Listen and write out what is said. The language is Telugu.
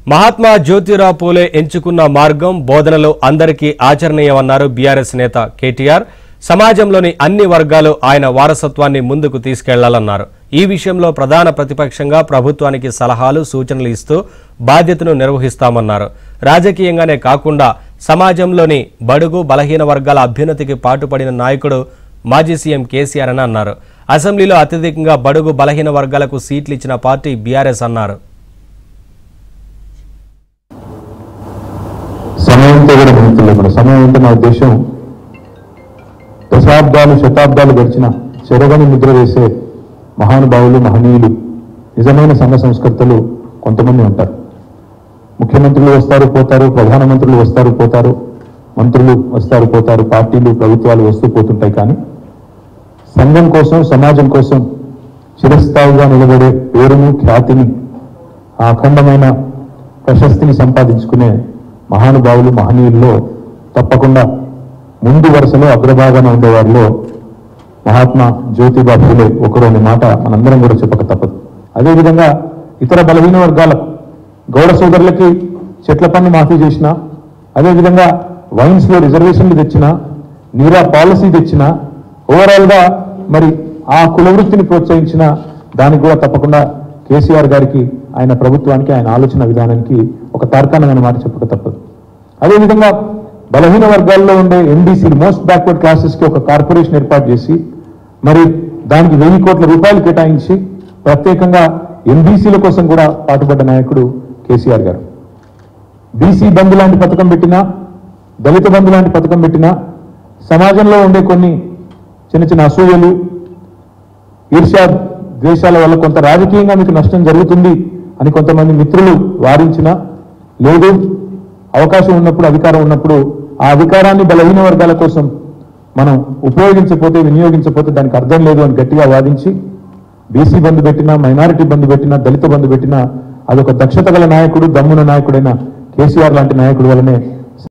మహాత్మా జ్యోతిరావు పూలే ఎంచుకున్న మార్గం బోధనలు అందరికీ ఆచరణీయమన్నారు బీఆర్ఎస్ నేత కేటీఆర్ సమాజంలోని అన్ని వర్గాలు ఆయన వారసత్వాన్ని ముందుకు తీసుకెళ్లాలన్నారు ఈ విషయంలో ప్రధాన ప్రతిపక్షంగా ప్రభుత్వానికి సలహాలు సూచనలు ఇస్తూ బాధ్యతను నిర్వహిస్తామన్నారు రాజకీయంగానే కాకుండా సమాజంలోని బడుగు బలహీన వర్గాల అభ్యున్నతికి పాటుపడిన నాయకుడు మాజీ సీఎం కేసీఆర్ అని అన్నారు అసెంబ్లీలో అత్యధికంగా బడుగు బలహీన వర్గాలకు సీట్లు ఇచ్చిన పార్టీ బీఆర్ఎస్ అన్నారు సమయంతో కూడా మిగులుతుంది కూడా సమయం అంటే నా ఉద్దేశం దశాబ్దాలు శతాబ్దాలు గడిచిన చెరగని ముద్ర వేసే మహానుభావులు మహనీయులు నిజమైన సంఘ సంస్కర్తలు కొంతమంది ఉంటారు ముఖ్యమంత్రులు వస్తారు పోతారు ప్రధానమంత్రులు వస్తారు పోతారు మంత్రులు వస్తారు పోతారు పార్టీలు ప్రభుత్వాలు వస్తూ పోతుంటాయి కానీ సంఘం కోసం సమాజం కోసం చిరస్థాయిగా నిలబడే పేరును ఖ్యాతిని ఆ అఖండమైన ప్రశస్తిని సంపాదించుకునే మహానుభావులు మహనీయుల్లో తప్పకుండా ముందు వరుసలో అగ్రభాగాన ఉండేవారిలో మహాత్మా జ్యోతిబా ఫూలే ఒకరు అనే మాట మనందరం కూడా చెప్పక తప్పదు అదేవిధంగా ఇతర బలహీన వర్గాల గౌడ సోదరులకి చెట్ల పన్ను మాఫీ చేసిన అదేవిధంగా వైన్స్ లో రిజర్వేషన్లు తెచ్చిన నీరా పాలసీ తెచ్చిన ఓవరాల్ గా మరి ఆ కుల వృత్తిని ప్రోత్సహించిన దానికి కూడా తప్పకుండా కేసీఆర్ గారికి ఆయన ప్రభుత్వానికి ఆయన ఆలోచన విధానానికి ఒక తార్కాణమైన మాట చెప్పక తప్పదు అదేవిధంగా బలహీన వర్గాల్లో ఉండే ఎన్డీసీ మోస్ట్ బ్యాక్వర్డ్ క్లాసెస్ కి ఒక కార్పొరేషన్ ఏర్పాటు చేసి మరి దానికి వెయ్యి కోట్ల రూపాయలు కేటాయించి ప్రత్యేకంగా ఎన్బీసీల కోసం కూడా పాటుపడ్డ నాయకుడు కేసీఆర్ గారు బీసీ బంధు లాంటి పథకం పెట్టినా దళిత బంధు లాంటి పథకం పెట్టినా సమాజంలో ఉండే కొన్ని చిన్న చిన్న అసూయలు ఈర్ష్యా ద్వేషాల వల్ల కొంత రాజకీయంగా మీకు నష్టం జరుగుతుంది అని కొంతమంది మిత్రులు వారించినా లేదు అవకాశం ఉన్నప్పుడు అధికారం ఉన్నప్పుడు ఆ అధికారాన్ని బలహీన వర్గాల కోసం మనం ఉపయోగించకపోతే వినియోగించకపోతే దానికి అర్థం లేదు అని గట్టిగా వాదించి బీసీ బంధు పెట్టినా మైనారిటీ బంధు పెట్టినా దళిత బంధు పెట్టినా అదొక దక్షత గల నాయకుడు దమ్మున నాయకుడైన కేసీఆర్ లాంటి నాయకుడు వల్లనే